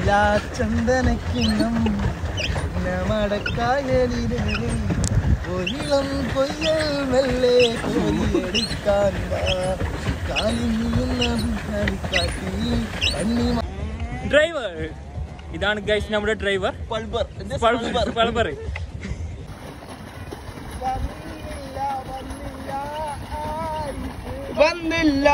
നീലാചന്ദനക്കിണ്ണം മടക്കായലിലേറെ ഒരിളം കൊയ്യൽ മെല്ലെ കോരിയെടുക്കാൻ വാ. കാലിയുന്ന കാട്ടിൽ കണ്ണി ഡ്രൈവർ ഇതാണ് ഗൈസ് നമ്മുടെ ഡ്രൈവർ പൾബർ പൾബർ വന്നില്ല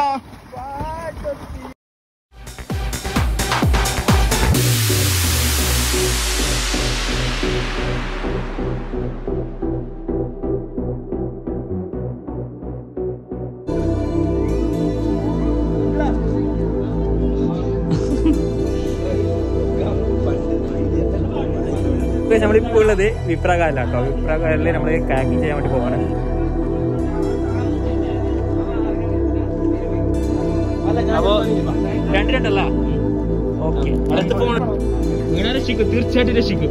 നമ്മളിപ്പോൾ ഉള്ളത് വിപ്രകാലാണ് കേട്ടോ വിപ്രകാലിൽ നമ്മൾ കാക്കിങ് ചെയ്യാൻ വേണ്ടി പോവാണ് അപ്പോ രണ്ട് രണ്ടല്ല ഓക്കെ അടുത്ത ഫോൺ ഇങ്ങനെ രക്ഷിക്കും തീർച്ചയായിട്ടും രക്ഷിക്കും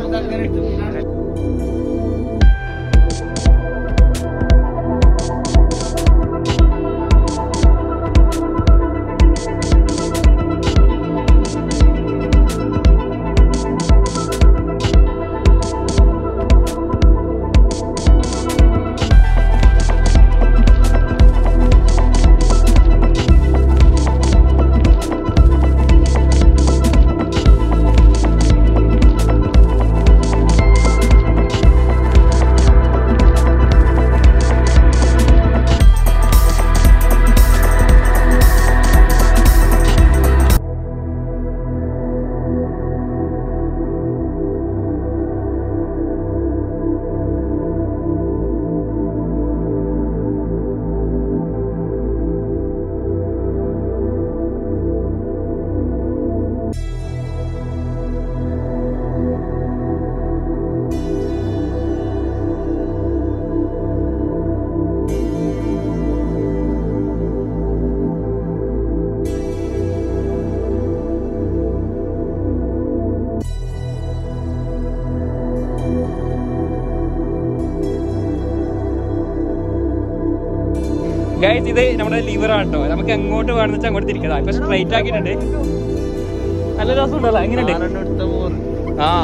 ഗൈസ് ഇത് നമ്മുടെ ലിവർ ആണ് കേട്ടോ നമുക്ക് എങ്ങോട്ട് വേണമെന്ന് വെച്ചാൽ അങ്ങോട്ട് തിരിക്കതാ ഇപ്പൊ സ്ട്രൈറ്റ് ആക്കിയിട്ടുണ്ട് നല്ല രസം ഉണ്ടല്ലോ എങ്ങനെയുണ്ട് ആ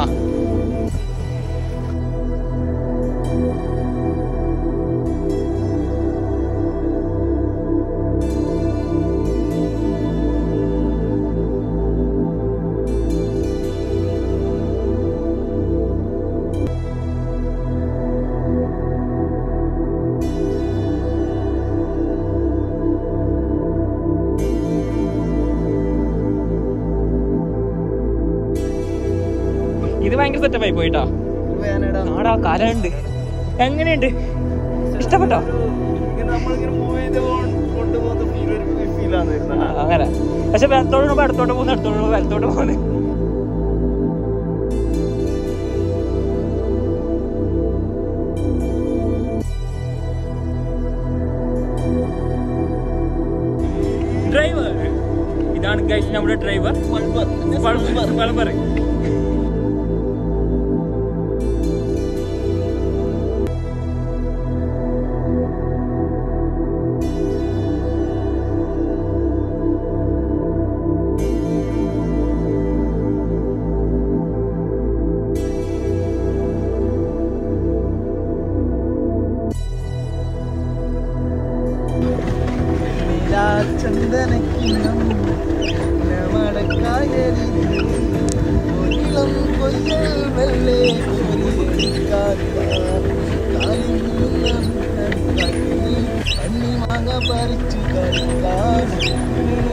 ഇത് ഭയങ്കര സെറ്റപ്പായി പോയിട്ടാ ആടാ കാലുണ്ട് എങ്ങനെയുണ്ട് ഇഷ്ടപ്പെട്ടോ നമ്മളിങ്ങനെ മൂവ് ചെയ്ത് കൊണ്ടുപോകുന്ന ഫീൽ ഒരു ഫീലാണ് വരുന്നത് ആ, അങ്ങനെ പക്ഷെ വലത്തോട്ട് പോകുമ്പോ അടുത്തോട്ട് പോകുന്നു അടുത്തോട്ട് പോകുമ്പോ വലത്തോട്ട് പോകുന്നു ഡ്രൈവർ ഇതാണ് ഗൈസ് നമ്മുടെ ഡ്രൈവർ പൾബർ പൾബർ നീലാചന്ദനക്കിണ്ണം മടക്കായലിലേറെ ഒരിളം കൊയ്യൽ മെല്ലെ കോരിയെടുക്കാൻ വാ. കാലിയുന്ന കാട്ടിൽ കണ്ണി മാങ്ങ പറിച്ചു കഴിക്കാൻ